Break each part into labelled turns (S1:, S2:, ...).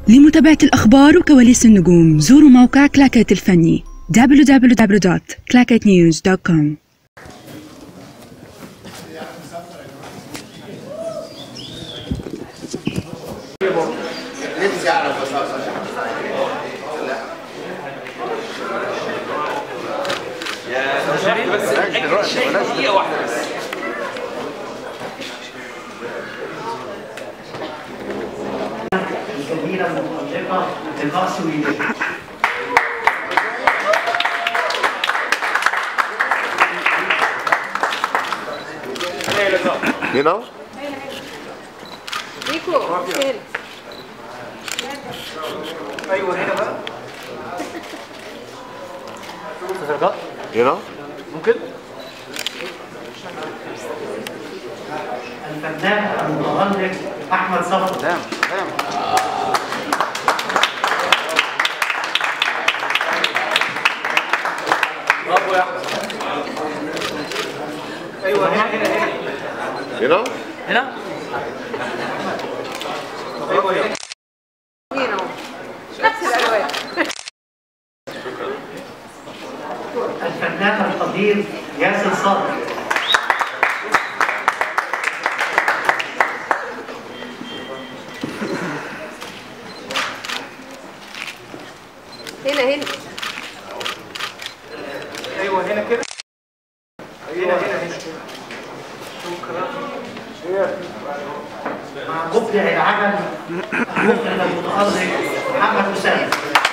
S1: لمتابعة الأخبار وكواليس النجوم زوروا موقع كلاكيت الفني www.clacketnews.com
S2: دقيقة واحدة بس
S3: الكبيرة المتعلقة بالرأس واليد.
S4: You know?
S5: ريكو فين؟
S2: ايوه هنا بقى
S4: You know?
S2: ممكن
S3: الفنان المتألق أحمد صفر
S2: تمام تمام برافو يا احمد ايوه هنا هنا هنا
S4: You know?
S2: هنا ايوه هنا
S5: مين اهو نفس الالوان
S3: الفنان القدير ياسر صادق
S5: هنا هنا
S2: ايوه هنا كده هنا هنا هنا شكرا
S3: مع مبدع العمل المخرج المتألق محمد أسامة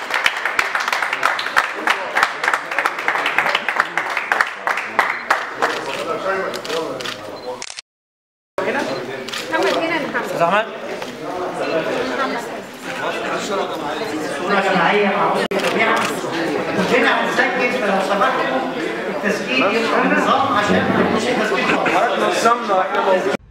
S5: محمد هنا محمد
S2: استاذ احمد
S3: صورة جماعية مع أسرة جميعا كلنا هنسجل فلو سمحتوا التسجيل يبقى بنظام عشان ما يكونش تسجيل خالص
S2: حضرتك نظمنا احنا موجودين